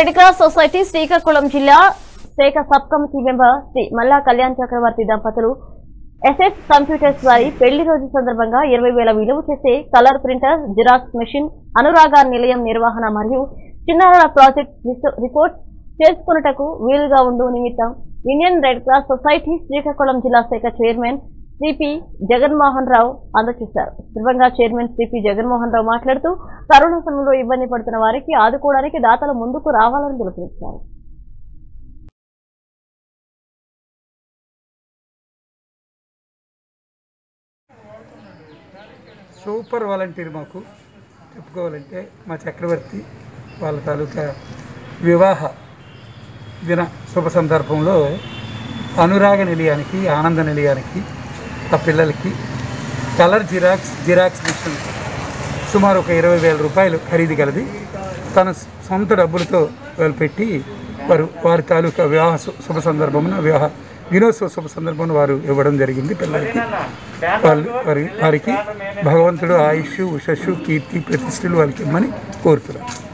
red cross society Srikakulam జిల్లా శాఖ sub committee member Shri మల్లా కళ్యాణ్ చక్రవర్తి దంపతులు ఎస్ఎస్ కంప్యూటర్స్ వారి పెళ్లి రోజు సందర్భంగా ఇరవై వేల విలువ చేసే కలర్ ప్రింటర్ జిరాక్స్ మెషిన్ అనురాగ నిలయం నిర్వహణ మరియు చిన్నారుల ప్రాజెక్ట్ రిసో- రిపోర్ట్ చేసుకున్నటకు వీలుగా ఉండు నిమిత్తం Indian red cross society Srikakulam జిల్లా శాఖ చైర్మన్ సిపి జగన్మోహన్ రావు అందజేశారు సందర్భంగా చైర్మన్ సిపి జగన్మోహన్ రావు మాట్లాడుతూ కరోనా సమయంలో ఇబ్బంది పడుతున్న వారికి ఆదుకోవడానికి దాతలు ముందుకు రావాలని పిలుపునిచ్చారు సూపర్ వాలంటీర్ మాకు చెప్పుకోవాలంటే మా చక్రవర్తి వాళ్ళ తాలూకా వివాహ దిన శుభ సందర్భంలో అనురాగ నిలయానికి ఆనంద నిలయానికి ఆ పిల్లలకి కలర్ జిరాక్స్ జిరాక్స్ మిషన్ సుమారు ఒక ఇరవై వేల రూపాయలు ఖరీదు గలది తన సొంత డబ్బులతో వాళ్ళు పెట్టి వారు వారి తాలూకా వివాహ శు- శుభ సందర్భమున వివాహ దినోత్సవ శుభ సందర్భంలో వారు ఇవ్వడం జరిగింది పిల్లలకి వాళ్ళు వారి వారికి భగవంతుడు ఆయుష్ ఉషస్సు కీర్తి ప్రతిష్టలు వాళ్ళకి ఇమ్మని కోరుతున్నాను